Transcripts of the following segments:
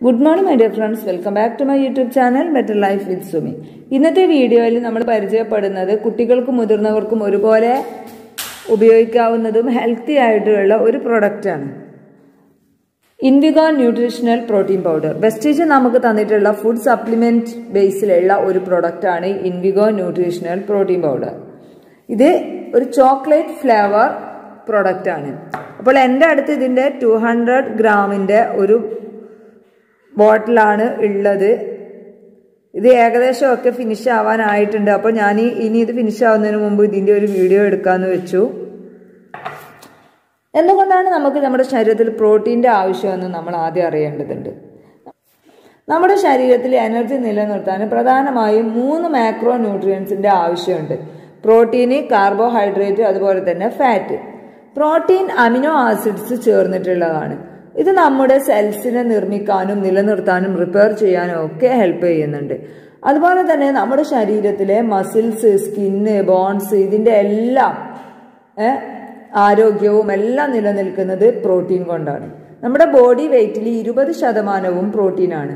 good morning my dear friends welcome back to my YouTube channel better life with Sumi ഇന്നത്തെ വീഡിയോയിൽ നമ്മൾ പരിചയപ്പെടുന്നത് കുട്ടികൾക്കും മുതിർന്നവർക്കും ഒരുപോലെ ഉപയോഗിക്കാവുന്നതും ഹെൽത്തി ആയിട്ടുള്ള ഒരു പ്രൊഡക്റ്റാണ് Invigo nutritional protein powder Vestige നമുക്ക് തന്നിട്ടുള്ള ഫുഡ് സപ്ലിമെന്റ് ബേസിലുള്ള ഒരു പ്രൊഡക്റ്റാണ് ഇൻവിഗോ ന്യൂട്രീഷണൽ പ്രോട്ടീൻ പൗഡർ ഇത് ഒരു ചോക്ലേറ്റ് ഫ്ലേവർ പ്രൊഡക്റ്റ് ആണ് അപ്പോൾ എൻ്റെ അടുത്ത് ഇതിൻ്റെ ടു ഹൺഡ്രഡ് ഗ്രാമിൻ്റെ ഒരു ബോട്ടിലാണ് ഉള്ളത് ഇത് ഏകദേശം ഒക്കെ ഫിനിഷ് ആവാനായിട്ടുണ്ട് അപ്പോൾ ഞാൻ ഇനി ഇത് ഫിനിഷ് ആവുന്നതിന് മുമ്പ് ഇതിൻ്റെ ഒരു വീഡിയോ എടുക്കാമെന്ന് വെച്ചു എന്തുകൊണ്ടാണ് നമുക്ക് നമ്മുടെ ശരീരത്തിൽ പ്രോട്ടീൻ്റെ ആവശ്യമെന്ന് നമ്മൾ ആദ്യം അറിയേണ്ടതുണ്ട് നമ്മുടെ ശരീരത്തിൽ എനർജി നിലനിർത്താൻ പ്രധാനമായും മൂന്ന് മാക്രോ ന്യൂട്രിയൻസിൻ്റെ ആവശ്യമുണ്ട് പ്രോട്ടീന് കാർബോഹൈഡ്രേറ്റ് അതുപോലെ തന്നെ ഫാറ്റ് പ്രോട്ടീൻ അമിനോ ആസിഡ്സ് ചേർന്നിട്ടുള്ളതാണ് ഇത് നമ്മുടെ സെൽസിനെ നിർമ്മിക്കാനും നിലനിർത്താനും റിപ്പയർ ചെയ്യാനും ഒക്കെ ഹെൽപ്പ് ചെയ്യുന്നുണ്ട് അതുപോലെ തന്നെ നമ്മുടെ ശരീരത്തിലെ മസിൽസ് സ്കിന്ന് ബോൺസ് ഇതിൻ്റെ എല്ലാം ആരോഗ്യവും എല്ലാം നിലനിൽക്കുന്നത് പ്രോട്ടീൻ കൊണ്ടാണ് നമ്മുടെ ബോഡി വെയ്റ്റിൽ ഇരുപത് ശതമാനവും പ്രോട്ടീനാണ്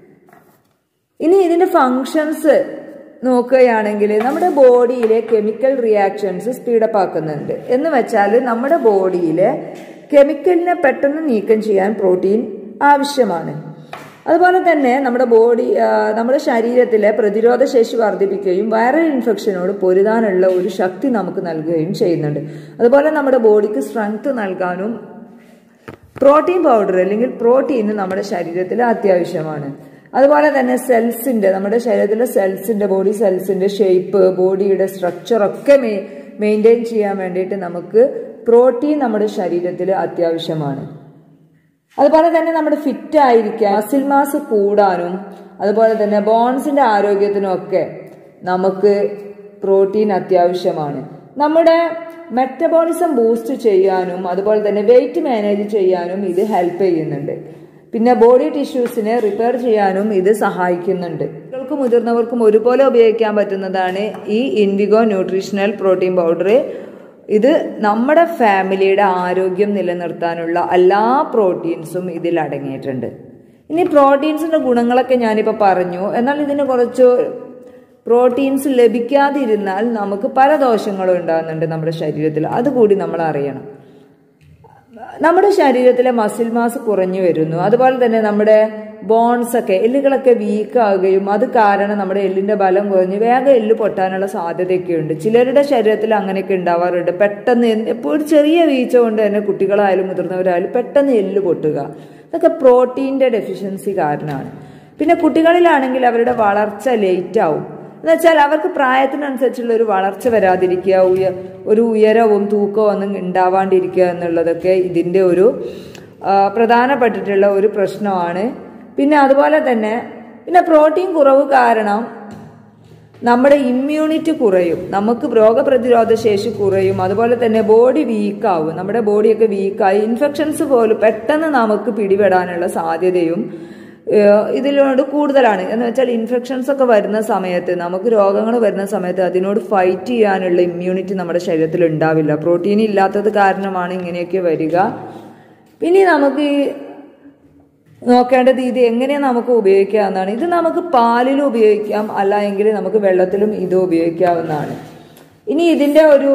ഇനി ഇതിന്റെ ഫങ്ഷൻസ് നോക്കുകയാണെങ്കിൽ നമ്മുടെ ബോഡിയിലെ കെമിക്കൽ റിയാക്ഷൻസ് സ്പീഡപ്പ് ആക്കുന്നുണ്ട് എന്ന് വെച്ചാൽ നമ്മുടെ ബോഡിയിലെ കെമിക്കലിനെ പെട്ടെന്ന് നീക്കം ചെയ്യാൻ പ്രോട്ടീൻ ആവശ്യമാണ് അതുപോലെ തന്നെ നമ്മുടെ ബോഡി നമ്മുടെ ശരീരത്തിലെ പ്രതിരോധ ശേഷി വർദ്ധിപ്പിക്കുകയും വൈറൽ ഇൻഫെക്ഷനോട് പൊരുതാനുള്ള ഒരു ശക്തി നമുക്ക് നൽകുകയും ചെയ്യുന്നുണ്ട് അതുപോലെ നമ്മുടെ ബോഡിക്ക് സ്ട്രെങ്ത് നൽകാനും പ്രോട്ടീൻ പൗഡർ അല്ലെങ്കിൽ പ്രോട്ടീൻ നമ്മുടെ ശരീരത്തിൽ അത്യാവശ്യമാണ് അതുപോലെ തന്നെ സെൽസിന്റെ നമ്മുടെ ശരീരത്തിലെ സെൽസിന്റെ ബോഡി സെൽസിന്റെ ഷേപ്പ് ബോഡിയുടെ സ്ട്രക്ചർ ഒക്കെ മെയിൻറ്റെയിൻ ചെയ്യാൻ വേണ്ടിയിട്ട് നമുക്ക് പ്രോട്ടീൻ നമ്മുടെ ശരീരത്തിൽ അത്യാവശ്യമാണ് അതുപോലെ തന്നെ നമ്മുടെ ഫിറ്റ് ആയിരിക്കാൻ മസിൽ മാസ് കൂടാനും അതുപോലെ തന്നെ ബോൺസിന്റെ ആരോഗ്യത്തിനും ഒക്കെ നമുക്ക് പ്രോട്ടീൻ അത്യാവശ്യമാണ് നമ്മുടെ മെറ്റബോളിസം ബൂസ്റ്റ് ചെയ്യാനും അതുപോലെ തന്നെ വെയിറ്റ് മാനേജ് ചെയ്യാനും ഇത് ഹെൽപ്പ് ചെയ്യുന്നുണ്ട് പിന്നെ ബോഡി ടിഷ്യൂസിനെ റിപ്പയർ ചെയ്യാനും ഇത് സഹായിക്കുന്നുണ്ട് കുട്ടികൾക്കും മുതിർന്നവർക്കും ഒരുപോലെ ഉപയോഗിക്കാൻ പറ്റുന്നതാണ് ഈ ഇൻവിഗോ ന്യൂട്രീഷണൽ പ്രോട്ടീൻ പൗഡർ ഇത് നമ്മുടെ ഫാമിലിയുടെ ആരോഗ്യം നിലനിർത്താനുള്ള എല്ലാ പ്രോട്ടീൻസും ഇതിൽ അടങ്ങിയിട്ടുണ്ട് ഇനി പ്രോട്ടീൻസിന്റെ ഗുണങ്ങളൊക്കെ ഞാനിപ്പോൾ പറഞ്ഞു എന്നാൽ ഇതിന് കുറച്ച് പ്രോട്ടീൻസ് ലഭിക്കാതിരുന്നാൽ നമുക്ക് പല ദോഷങ്ങളും ഉണ്ടാകുന്നുണ്ട് നമ്മുടെ ശരീരത്തിൽ അതുകൂടി നമ്മൾ അറിയണം നമ്മുടെ ശരീരത്തിലെ മസിൽ മാസ് കുറഞ്ഞു വരുന്നു അതുപോലെ തന്നെ നമ്മുടെ ബോൺസ് ഒക്കെ എല്ലുകളൊക്കെ വീക്ക് ആവുകയും അത് കാരണം നമ്മുടെ എല്ലിന്റെ ബലം കുറഞ്ഞ് വേഗം എല്ല് പൊട്ടാനുള്ള സാധ്യതയൊക്കെ ഉണ്ട് ചിലരുടെ ശരീരത്തിൽ അങ്ങനെയൊക്കെ ഉണ്ടാവാറുണ്ട് പെട്ടെന്ന് ഇപ്പോൾ ഒരു ചെറിയ വീഴ്ച കൊണ്ട് തന്നെ കുട്ടികളായാലും മുതിർന്നവരായാലും പെട്ടെന്ന് എല്ല് പൊട്ടുക ഇതൊക്കെ പ്രോട്ടീൻ്റെ ഡെഫിഷ്യൻസി കാരണമാണ് പിന്നെ കുട്ടികളിലാണെങ്കിൽ അവരുടെ വളർച്ച ലേറ്റ് ആവും എന്ന് വെച്ചാൽ അവർക്ക് പ്രായത്തിനനുസരിച്ചുള്ള ഒരു വളർച്ച വരാതിരിക്കുക ഉയ ഒരു ഉയരവും തൂക്കവും ഒന്നും ഉണ്ടാവാണ്ടിരിക്കുക എന്നുള്ളതൊക്കെ ഇതിൻ്റെ ഒരു പ്രധാനപ്പെട്ടിട്ടുള്ള ഒരു പ്രശ്നമാണ് പിന്നെ അതുപോലെ തന്നെ പിന്നെ പ്രോട്ടീൻ കുറവ് കാരണം നമ്മുടെ ഇമ്മ്യൂണിറ്റി കുറയും നമുക്ക് രോഗപ്രതിരോധ ശേഷി കുറയും അതുപോലെ തന്നെ ബോഡി വീക്കാവും നമ്മുടെ ബോഡിയൊക്കെ വീക്കായി ഇൻഫെക്ഷൻസ് പോലും പെട്ടെന്ന് നമുക്ക് പിടിപെടാനുള്ള സാധ്യതയും ഇതിനോട് കൂടുതലാണ് എന്ന് വെച്ചാൽ ഇൻഫെക്ഷൻസ് ഒക്കെ വരുന്ന സമയത്ത് നമുക്ക് രോഗങ്ങൾ വരുന്ന സമയത്ത് അതിനോട് ഫൈറ്റ് ചെയ്യാനുള്ള ഇമ്മ്യൂണിറ്റി നമ്മുടെ ശരീരത്തിൽ ഉണ്ടാവില്ല പ്രോട്ടീൻ ഇല്ലാത്തത് കാരണമാണ് ഇങ്ങനെയൊക്കെ വരിക പിന്നെ നമുക്ക് നോക്കേണ്ടത് ഇത് എങ്ങനെ നമുക്ക് ഉപയോഗിക്കാവുന്നതാണ് ഇത് നമുക്ക് പാലിലും ഉപയോഗിക്കാം അല്ല എങ്കിൽ നമുക്ക് വെള്ളത്തിലും ഇത് ഉപയോഗിക്കാവുന്നതാണ് ഇനി ഇതിൻ്റെ ഒരു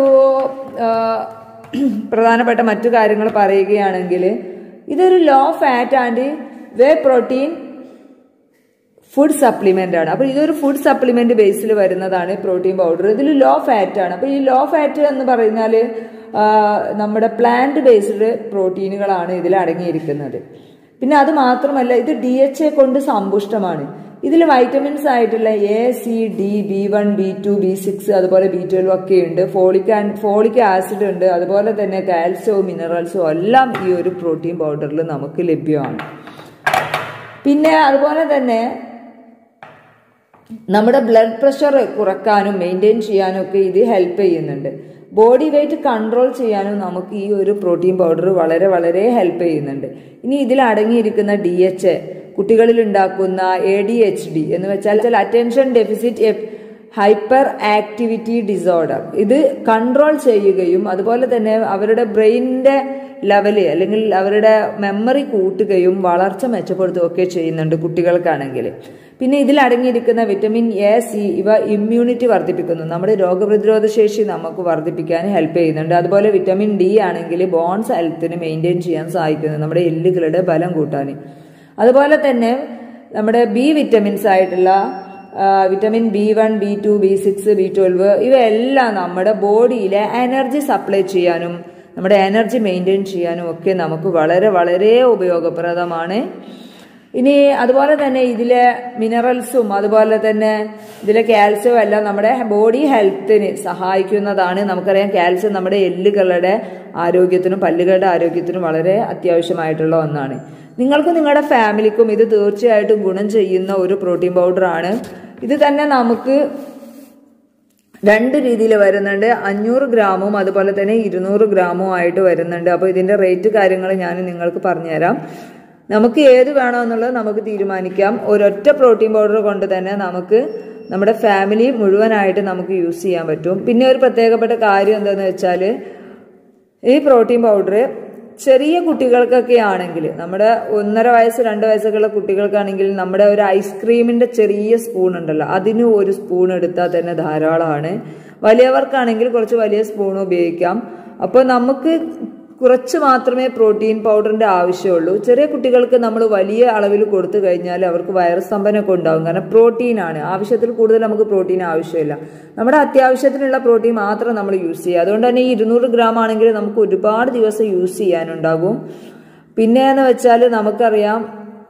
പ്രധാനപ്പെട്ട മറ്റു കാര്യങ്ങൾ പറയുകയാണെങ്കിൽ ഇതൊരു low fat and whey protein food supplement ആണ് അപ്പോൾ ഇതൊരു ഫുഡ് സപ്ലിമെന്റ് ബേസിൽ വരുന്നതാണ് പ്രോട്ടീൻ പൗഡർ ഇതിൽ ലോ ഫാറ്റ് ആണ് അപ്പോൾ ഈ ലോ ഫാറ്റ് എന്ന് പറഞ്ഞാൽ നമ്മുടെ പ്ലാന്റ് ബേസ്ഡ് പ്രോട്ടീനുകളാണ് ഇതിൽ അടങ്ങിയിരിക്കുന്നത് പിന്നെ അത് മാത്രമല്ല ഇത് ഡി എച്ച് എ കൊണ്ട് സമ്പുഷ്ടമാണ് ഇതിൽ വൈറ്റമിൻസ് ആയിട്ടുള്ള A C D B one B two B six അതുപോലെ ബി ട്വൽവ് ഒക്കെ ഉണ്ട് ഫോളിക് ആൻഡ് ഫോളിക് ആസിഡ് ഉണ്ട് അതുപോലെ തന്നെ കാൽസ്യവും മിനറൽസും എല്ലാം ഈ ഒരു പ്രോട്ടീൻ പൗഡറിൽ നമുക്ക് ലഭ്യമാണ് പിന്നെ അതുപോലെ തന്നെ നമ്മുടെ ബ്ലഡ് പ്രഷർ കുറക്കാനും മെയിൻറ്റെയിൻ ചെയ്യാനും ഒക്കെ ഇത് ഹെൽപ്പ് ചെയ്യുന്നുണ്ട് ബോഡി വെയിറ്റ് കൺട്രോൾ ചെയ്യാനും നമുക്ക് ഈ ഒരു പ്രോട്ടീൻ പൗഡർ വളരെ വളരെ ഹെൽപ്പ് ചെയ്യുന്നുണ്ട് ഇനി ഇതിൽ അടങ്ങിയിരിക്കുന്ന ഡി എച്ച് എ കുട്ടികളിൽ ഉണ്ടാക്കുന്ന എ ഡി എച്ച് ഡി എന്ന് വെച്ചാൽ attention deficit hyperactivity disorder ഇത് കൺട്രോൾ ചെയ്യുകയും അതുപോലെ തന്നെ അവരുടെ ബ്രെയിനിന്റെ ലെവല് അല്ലെങ്കിൽ അവരുടെ മെമ്മറി കൂട്ടുകയും വളർച്ച മെച്ചപ്പെടുത്തുകയും ഒക്കെ ചെയ്യുന്നുണ്ട് കുട്ടികൾക്കാണെങ്കിൽ പിന്നെ ഇതിൽ അടങ്ങിയിരിക്കുന്ന വിറ്റമിൻ എ സി ഇവ ഇമ്മ്യൂണിറ്റി വർദ്ധിപ്പിക്കുന്നു നമ്മുടെ രോഗപ്രതിരോധ ശേഷി നമുക്ക് വർദ്ധിപ്പിക്കാൻ ഹെൽപ്പ് ചെയ്യുന്നുണ്ട് അതുപോലെ വിറ്റമിൻ ഡി ആണെങ്കിൽ ബോൺസ് ഹെൽത്തിന് മെയിൻറ്റെയിൻ ചെയ്യാൻ സഹായിക്കുന്നു നമ്മുടെ എല്ലുകളുടെ ബലം കൂട്ടാൻ അതുപോലെ തന്നെ നമ്മുടെ ബി വിറ്റമിൻസ് ആയിട്ടുള്ള vitamin B one B two B six B twelve ഇവയെല്ലാം നമ്മുടെ ബോഡിയിലെ എനർജി സപ്ലൈ ചെയ്യാനും നമ്മുടെ എനർജി മെയിൻറ്റെയിൻ ചെയ്യാനും ഒക്കെ നമുക്ക് വളരെ വളരെ ഉപയോഗപ്രദമാണ് ഇനി അതുപോലെ തന്നെ ഇതിലെ മിനറൽസും അതുപോലെ തന്നെ ഇതിലെ കാൽസ്യവും എല്ലാം നമ്മുടെ ബോഡി ഹെൽത്തിന് സഹായിക്കുന്നതാണ് നമുക്കറിയാം കാൽസ്യം നമ്മുടെ എല്ലുകളുടെ ആരോഗ്യത്തിനും പല്ലുകളുടെ ആരോഗ്യത്തിനും വളരെ അത്യാവശ്യമായിട്ടുള്ള ഒന്നാണ് നിങ്ങൾക്ക് നിങ്ങളുടെ ഫാമിലിക്കും ഇത് തീർച്ചയായിട്ടും ഗുണം ചെയ്യുന്ന ഒരു പ്രോട്ടീൻ പൗഡറാണ് ഇത് തന്നെ നമുക്ക് രണ്ട് രീതിയിൽ വരുന്നുണ്ട് അഞ്ഞൂറ് ഗ്രാമും അതുപോലെ തന്നെ ഇരുന്നൂറ് ഗ്രാമും ആയിട്ട് വരുന്നുണ്ട് അപ്പോൾ ഇതിൻ്റെ റേറ്റ് കാര്യങ്ങൾ ഞാൻ നിങ്ങൾക്ക് പറഞ്ഞുതരാം നമുക്ക് ഏത് വേണമെന്നുള്ളത് നമുക്ക് തീരുമാനിക്കാം ഒരൊറ്റ പ്രോട്ടീൻ പൗഡർ കൊണ്ട് തന്നെ നമുക്ക് നമ്മുടെ ഫാമിലി മുഴുവനായിട്ട് നമുക്ക് യൂസ് ചെയ്യാൻ പറ്റും പിന്നെ ഒരു പ്രത്യേകപ്പെട്ട കാര്യം എന്താണെന്ന് വെച്ചാൽ ഈ പ്രോട്ടീൻ പൗഡർ ചെറിയ കുട്ടികൾക്കൊക്കെ ആണെങ്കിൽ നമ്മുടെ ഒന്നര വയസ്സ് രണ്ട് വയസ്സൊക്കെയുള്ള കുട്ടികൾക്കാണെങ്കിൽ നമ്മുടെ ഒരു ഐസ്ക്രീമിന്റെ ചെറിയ സ്പൂൺ ഉണ്ടല്ലോ അതിന് ഒരു സ്പൂൺ എടുത്താൽ തന്നെ ധാരാളമാണ് വലിയവർക്കാണെങ്കിൽ കുറച്ച് വലിയ സ്പൂൺ ഉപയോഗിക്കാം അപ്പോൾ നമുക്ക് കുറച്ച് മാത്രമേ പ്രോട്ടീൻ പൗഡറിന്റെ ആവശ്യമുള്ളൂ ചെറിയ കുട്ടികൾക്ക് നമ്മൾ വലിയ അളവിൽ കൊടുത്തു കഴിഞ്ഞാൽ അവർക്ക് വയറ് സ്തംഭനമൊക്കെ ഉണ്ടാകും കാരണം പ്രോട്ടീനാണ് ആവശ്യത്തിൽ കൂടുതൽ നമുക്ക് പ്രോട്ടീൻ ആവശ്യമില്ല നമ്മുടെ അത്യാവശ്യത്തിനുള്ള പ്രോട്ടീൻ മാത്രം നമ്മൾ യൂസ് ചെയ്യുക അതുകൊണ്ട് തന്നെ ഈ ഇരുന്നൂറ് ഗ്രാം ആണെങ്കിൽ നമുക്ക് ഒരുപാട് ദിവസം യൂസ് ചെയ്യാനുണ്ടാകും പിന്നെ എന്ന് വെച്ചാൽ നമുക്കറിയാം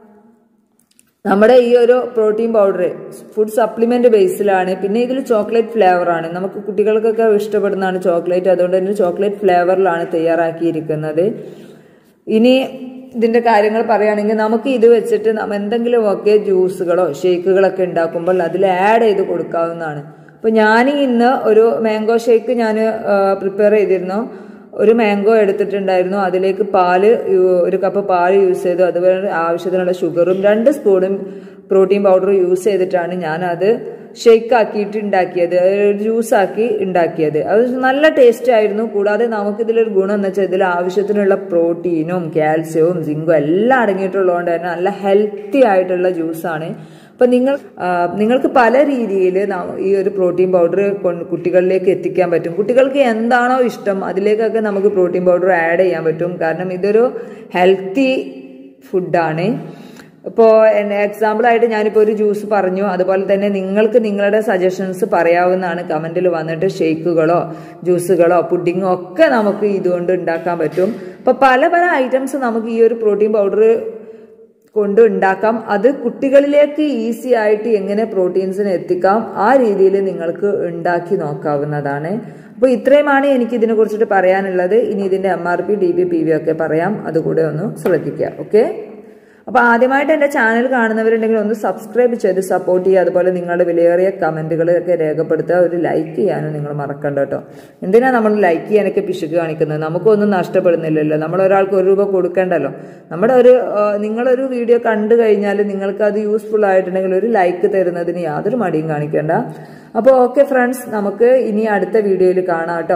നമ്മുടെ ഈ ഒരു പ്രോട്ടീൻ പൗഡർ ഫുഡ് സപ്ലിമെന്റ് ബേസിലാണ് പിന്നെ ഇതിൽ ചോക്ലേറ്റ് ഫ്ലേവറാണ് നമുക്ക് കുട്ടികൾക്കൊക്കെ ഇഷ്ടപ്പെടുന്നതാണ് ചോക്ലേറ്റ് അതുകൊണ്ട് തന്നെ ചോക്ലേറ്റ് ഫ്ലേവറിലാണ് തയ്യാറാക്കിയിരിക്കുന്നത് ഇനി ഇതിന്റെ കാര്യങ്ങൾ പറയുകയാണെങ്കിൽ നമുക്ക് ഇത് വെച്ചിട്ട് നമ്മ എന്തെങ്കിലുമൊക്കെ ജ്യൂസുകളോ ഷേക്കുകളൊക്കെ ഉണ്ടാക്കുമ്പോൾ അതിൽ ആഡ് ചെയ്ത് കൊടുക്കാവുന്നതാണ് അപ്പോൾ ഞാൻ ഇന്ന് ഒരു മാംഗോ ഷേക്ക് ഞാൻ പ്രിപ്പയർ ചെയ്തിരുന്നു ഒരു മാംഗോ എടുത്തിട്ടുണ്ടായിരുന്നു അതിലേക്ക് പാല് ഒരു കപ്പ് പാല് യൂസ് ചെയ്തു അതുപോലെ ആവശ്യത്തിനുള്ള ഷുഗറും രണ്ട് സ്പൂണും പ്രോട്ടീൻ പൗഡർ യൂസ് ചെയ്തിട്ടാണ് ഞാനത് ഷെയ്ക്ക് ആക്കിയിട്ട് ഉണ്ടാക്കിയത് ജ്യൂസാക്കി ഉണ്ടാക്കിയത് അത് നല്ല ടേസ്റ്റ് ആയിരുന്നു കൂടാതെ നമുക്കിതിലൊരു ഗുണം എന്ന് വെച്ചാൽ ഇതിൽ ആവശ്യത്തിനുള്ള പ്രോട്ടീനും കാൽസ്യവും സിങ്കും എല്ലാം അടങ്ങിയിട്ടുള്ളതുകൊണ്ട് തന്നെ നല്ല ഹെൽത്തി ആയിട്ടുള്ള ജ്യൂസാണ് അപ്പം നിങ്ങൾ നിങ്ങൾക്ക് പല രീതിയിൽ ഈ ഒരു പ്രോട്ടീൻ പൗഡർ കുട്ടികളിലേക്ക് എത്തിക്കാൻ പറ്റും കുട്ടികൾക്ക് എന്താണോ ഇഷ്ടം അതിലേക്കൊക്കെ നമുക്ക് പ്രോട്ടീൻ പൗഡർ ആഡ് ചെയ്യാൻ പറ്റും കാരണം ഇതൊരു ഹെൽത്തി ഫുഡാണ് ഇപ്പോൾ എക്സാമ്പിളായിട്ട് ഞാനിപ്പോൾ ഒരു ജ്യൂസ് പറഞ്ഞു അതുപോലെ തന്നെ നിങ്ങൾക്ക് നിങ്ങളുടെ സജഷൻസ് പറയാവുന്നതാണ് കമൻറ്റിൽ വന്നിട്ട് ഷേക്കുകളോ ജ്യൂസുകളോ പുഡിങ്ങോ ഒക്കെ നമുക്ക് ഇതുകൊണ്ട് ഉണ്ടാക്കാൻ പറ്റും അപ്പോൾ പല പല ഐറ്റംസ് നമുക്ക് ഈ ഒരു പ്രോട്ടീൻ പൗഡർ കൊണ്ട് ഉണ്ടാക്കാം അത് കുട്ടികളിലേക്ക് ഈസി ആയിട്ട് എങ്ങനെ പ്രോട്ടീൻസിനെ എത്തിക്കാം ആ രീതിയിൽ നിങ്ങൾക്ക് ഉണ്ടാക്കി നോക്കാവുന്നതാണ് അപ്പോൾ ഇത്രയുമാണ് എനിക്ക് ഇതിനെ കുറിച്ചിട്ട് പറയാനുള്ളത് ഇനി ഇതിന്റെ M R P D P P V ഒക്കെ പറയാം അതുകൂടെ ഒന്ന് ശ്രദ്ധിക്കുക ഓക്കെ അപ്പോൾ ആദ്യമായിട്ട് എൻ്റെ ചാനൽ കാണുന്നവരുണ്ടെങ്കിൽ ഒന്ന് സബ്സ്ക്രൈബ് ചെയ്ത് സപ്പോർട്ട് ചെയ്യുക അതുപോലെ നിങ്ങളുടെ വിലയേറിയ കമൻറ്റുകളൊക്കെ രേഖപ്പെടുത്തുക ഒരു ലൈക്ക് ചെയ്യാനും നിങ്ങൾ മറക്കണ്ട കേട്ടോ എന്തിനാ നമ്മൾ ലൈക്ക് ചെയ്യാനൊക്കെ പിശുക്ക് കാണിക്കുന്നത് നമുക്കൊന്നും നഷ്ടപ്പെടുന്നില്ലല്ലോ നമ്മൾ ഒരാൾക്ക് ഒരു രൂപ കൊടുക്കണ്ടല്ലോ നമ്മുടെ ഒരു നിങ്ങളൊരു വീഡിയോ കണ്ടു കഴിഞ്ഞാൽ നിങ്ങൾക്ക് അത് യൂസ്ഫുൾ ആയിട്ടുണ്ടെങ്കിൽ ഒരു ലൈക്ക് തരുന്നതിന് യാതൊരു മടിയും കാണിക്കേണ്ട അപ്പോൾ ഓക്കെ ഫ്രണ്ട്സ് നമുക്ക് ഇനി അടുത്ത വീഡിയോയിൽ കാണാം കേട്ടോ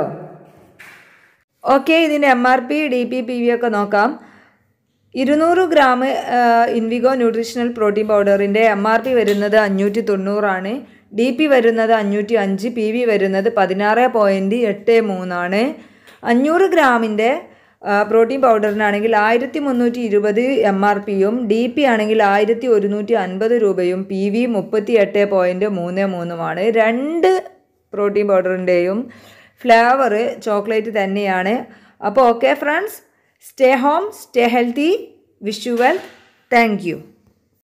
ഓക്കെ ഇതിൻ്റെ M R P D P P V ഒക്കെ നോക്കാം ഇരുന്നൂറ് ഗ്രാം ഇൻവിഗോ ന്യൂട്രീഷണൽ പ്രോട്ടീൻ പൗഡറിൻ്റെ എം ആർ പി വരുന്നത് അഞ്ഞൂറ്റി തൊണ്ണൂറാണ് ഡി പി വരുന്നത് അഞ്ഞൂറ്റി അഞ്ച് പി വി വരുന്നത് പതിനാറ് പോയിൻറ്റ് എട്ട് മൂന്നാണ് അഞ്ഞൂറ് ഗ്രാമിൻ്റെ പ്രോട്ടീൻ പൗഡറിനാണെങ്കിൽ ആയിരത്തി മുന്നൂറ്റി ഇരുപത് എം ആർ പിയും ഡി പി ആണെങ്കിൽ ആയിരത്തി ഒരുന്നൂറ്റി അൻപത് രൂപയും പി വി മുപ്പത്തി എട്ട് പോയിൻറ്റ് മൂന്ന് മൂന്നുമാണ് രണ്ട് പ്രോട്ടീൻ പൗഡറിൻ്റെയും ഫ്ലേവർ ചോക്ലേറ്റ് തന്നെയാണ് അപ്പോൾ okay friends stay home stay healthy wish you well thank U